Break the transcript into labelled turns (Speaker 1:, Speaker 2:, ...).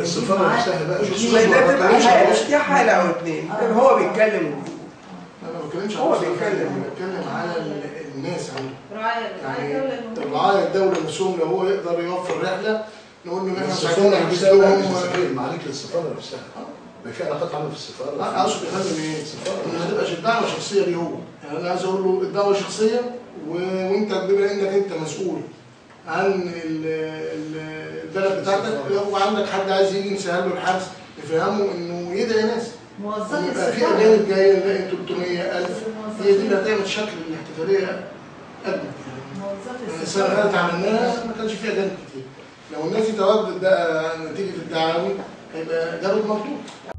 Speaker 1: السفاره
Speaker 2: معاه
Speaker 1: نفسها بقى شوف
Speaker 2: الجيش.
Speaker 1: ما
Speaker 3: ده تبقى
Speaker 1: بتكلمش على
Speaker 3: حالة
Speaker 1: مصر.
Speaker 3: دي حالة أو اتنين هو بيتكلم
Speaker 1: انا ما بتكلمش
Speaker 3: هو
Speaker 1: على مصر
Speaker 3: بيتكلم.
Speaker 1: انا بتكلم على ال- الناس عنده
Speaker 4: رعاية رعاية
Speaker 1: يعني
Speaker 4: الدولة إنه-
Speaker 1: رعاية الدولة نفسهم لو هو يقدر يوفر رحلة نقول له احنا مش عايزين
Speaker 3: السفارة
Speaker 1: نحجز
Speaker 3: نفسها لا،
Speaker 1: لهم
Speaker 3: مش
Speaker 1: معاليك للسفارة نفسها ما في علاقات عامة في السفارة
Speaker 3: أنا
Speaker 1: اقصد يا فندم ايه؟ ان ما تبقاش الدعوة شخصية ليه هو يعني انا عايز اقول له الدعوة شخصية و... وانت بما انك انت مسؤول عن ال... ال- البلد بتاعتك لو عندك حد عايز يجي نسهل له الحجز نفهمه انه يدعي ناس
Speaker 2: موظفي
Speaker 1: يبقى في
Speaker 2: السفارة
Speaker 1: اجانب جايه نلاقي 300000 هي دي اللي هتعمل شكل الاحتفاليه اجمل يعني
Speaker 2: موظفي
Speaker 1: السنه اللي فاتت
Speaker 2: السفارة
Speaker 1: عملناها ما كانش فيها اجانب كتير لو الناس دي تواجدت بقى نتيجه الدعاوي هيبقى جابت مردود